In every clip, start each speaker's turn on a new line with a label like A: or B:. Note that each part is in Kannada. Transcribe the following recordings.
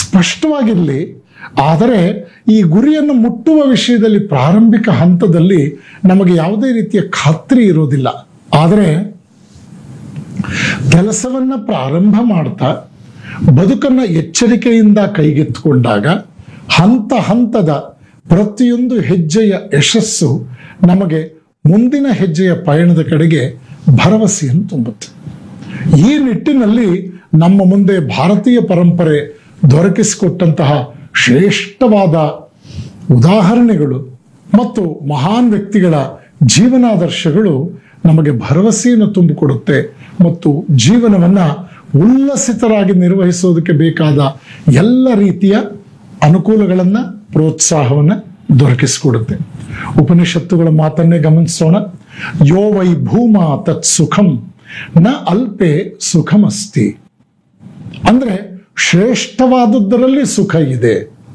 A: ಸ್ಪಷ್ಟವಾಗಿರಲಿ ಆದರೆ ಈ ಗುರಿಯನ್ನು ಮುಟ್ಟುವ ವಿಷಯದಲ್ಲಿ ಪ್ರಾರಂಭಿಕ ಹಂತದಲ್ಲಿ ನಮಗೆ ಯಾವುದೇ ರೀತಿಯ ಖಾತ್ರಿ ಇರೋದಿಲ್ಲ ಆದರೆ ಕೆಲಸವನ್ನ ಪ್ರಾರಂಭ ಮಾಡ್ತಾ ಬದುಕನ್ನ ಎಚ್ಚರಿಕೆಯಿಂದ ಕೈಗೆತ್ತಿಕೊಂಡಾಗ ಹಂತ ಹಂತದ ಪ್ರತಿಯೊಂದು ಹೆಜ್ಜೆಯ ಯಶಸ್ಸು ನಮಗೆ ಮುಂದಿನ ಹೆಜ್ಜೆಯ ಪಯಣದ ಕಡೆಗೆ ಭರವಸೆಯನ್ನು ತುಂಬುತ್ತೆ ಈ ನಿಟ್ಟಿನಲ್ಲಿ ನಮ್ಮ ಮುಂದೆ ಭಾರತೀಯ ಪರಂಪರೆ ದೊರಕಿಸಿಕೊಟ್ಟಂತಹ ಶ್ರೇಷ್ಠವಾದ ಉದಾಹರಣೆಗಳು ಮತ್ತು ಮಹಾನ್ ವ್ಯಕ್ತಿಗಳ ಜೀವನಾದರ್ಶಗಳು ನಮಗೆ ಭರವಸೆಯನ್ನು ತುಂಬಿಕೊಡುತ್ತೆ ಮತ್ತು ಜೀವನವನ್ನ ಉಲ್ಲಸಿತರಾಗಿ ನಿರ್ವಹಿಸೋದಕ್ಕೆ ಬೇಕಾದ ಎಲ್ಲ ರೀತಿಯ ಅನುಕೂಲಗಳನ್ನ ಪ್ರೋತ್ಸಾಹವನ್ನ ದೊರಕಿಸಿಕೊಡುತ್ತೆ ಉಪನಿಷತ್ತುಗಳ ಮಾತನ್ನೇ ಗಮನಿಸೋಣ ಯೋ ವೈ ಭೂಮಾ ತತ್ ಸುಖಂ ನ ಅಲ್ಪೆ ಸುಖಮಸ್ತಿ ಅಂದ್ರೆ ಶ್ರೇಷ್ಠವಾದದ್ದರಲ್ಲಿ ಸುಖ ಇದೆ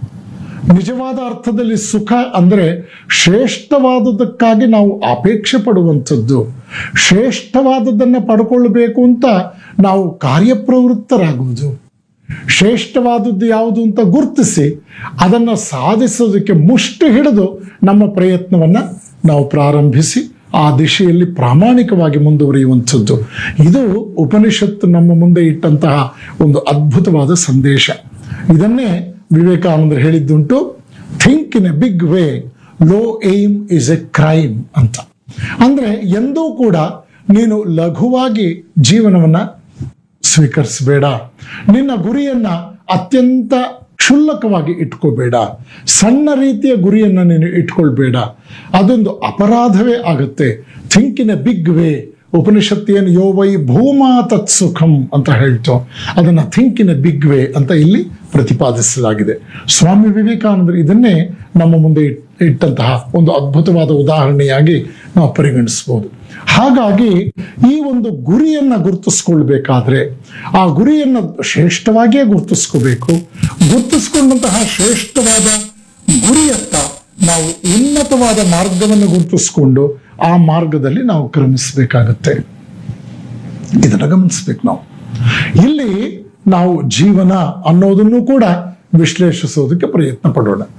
A: ನಿಜವಾದ ಅರ್ಥದಲ್ಲಿ ಸುಖ ಅಂದ್ರೆ ಶ್ರೇಷ್ಠವಾದದ್ದಕ್ಕಾಗಿ ನಾವು ಅಪೇಕ್ಷೆ ಪಡುವಂಥದ್ದು ಶ್ರೇಷ್ಠವಾದದ್ದನ್ನು ಪಡ್ಕೊಳ್ಬೇಕು ಅಂತ ನಾವು ಕಾರ್ಯಪ್ರವೃತ್ತರಾಗುವುದು ಶ್ರೇಷ್ಠವಾದದ್ದು ಯಾವುದು ಅಂತ ಗುರುತಿಸಿ ಅದನ್ನು ಸಾಧಿಸೋದಕ್ಕೆ ಮುಷ್ಟಿ ಹಿಡಿದು ನಮ್ಮ ಪ್ರಯತ್ನವನ್ನ ನಾವು ಪ್ರಾರಂಭಿಸಿ ಆ ದಿಶೆಯಲ್ಲಿ ಪ್ರಾಮಾಣಿಕವಾಗಿ ಮುಂದುವರಿಯುವಂಥದ್ದು ಇದು ಉಪನಿಷತ್ತು ನಮ್ಮ ಮುಂದೆ ಇಟ್ಟಂತಹ ಒಂದು ಅದ್ಭುತವಾದ ಸಂದೇಶ ಇದನ್ನೇ ವಿವೇಕಾನಂದರು ಹೇಳಿದ್ದುಂಟು think in a big way low aim is a crime ಅಂತ ಅಂದ್ರೆ ಎಂದೂ ಕೂಡ ನೀನು ಲಘುವಾಗಿ ಜೀವನವನ್ನ ಸ್ವೀಕರಿಸಬೇಡ ನಿನ್ನ ಗುರಿಯನ್ನ ಅತ್ಯಂತ ಕ್ಷುಲ್ಲಕವಾಗಿ ಇಟ್ಕೋಬೇಡ ಸಣ್ಣ ರೀತಿಯ ಗುರಿಯನ್ನ ನೀನು ಇಟ್ಕೊಳ್ಬೇಡ ಅದೊಂದು ಅಪರಾಧವೇ ಆಗುತ್ತೆ think in a big way ಉಪನಿಷತ್ತು ಏನು ಯೋ ವೈ ಭೂಮಾ ತತ್ ಸುಖಂ ಅಂತ ಹೇಳ್ತು ಅದನ್ನ think in a big way ಅಂತ ಇಲ್ಲಿ ಪ್ರತಿಪಾದಿಸಲಾಗಿದೆ ಸ್ವಾಮಿ ವಿವೇಕಾನಂದರು ಇದನ್ನೇ ನಮ್ಮ ಮುಂದೆ ಇಟ್- ಇಟ್ಟಂತಹ ಒಂದು ಅದ್ಭುತವಾದ ಉದಾಹರಣೆಯಾಗಿ ನಾವು ಪರಿಗಣಿಸಬಹುದು ಹಾಗಾಗಿ ಈ ಒಂದು ಗುರಿಯನ್ನ ಗುರುತಿಸ್ಕೊಳ್ಬೇಕಾದ್ರೆ ಆ ಗುರಿಯನ್ನ ಶ್ರೇಷ್ಠವಾಗಿಯೇ ಗುರುತಿಸ್ಕೋಬೇಕು ಗುರುತಿಸ್ಕೊಂಡಂತಹ ಶ್ರೇಷ್ಠವಾದ ಗುರಿಯತ್ತ ನಾವು ಉನ್ನತವಾದ ಮಾರ್ಗವನ್ನು ಗುರುತಿಸ್ಕೊಂಡು ಆ ಮಾರ್ಗದಲ್ಲಿ ನಾವು ಕ್ರಮಿಸಬೇಕಾಗತ್ತೆ ಇದನ್ನ ಗಮನಿಸ್ಬೇಕು ನಾವು ಇಲ್ಲಿ ನಾವು ಜೀವನ ಅನ್ನೋದನ್ನು ಕೂಡ ವಿಶ್ಲೇಷಿಸೋದಕ್ಕೆ ಪ್ರಯತ್ನ ಪಡೋಣ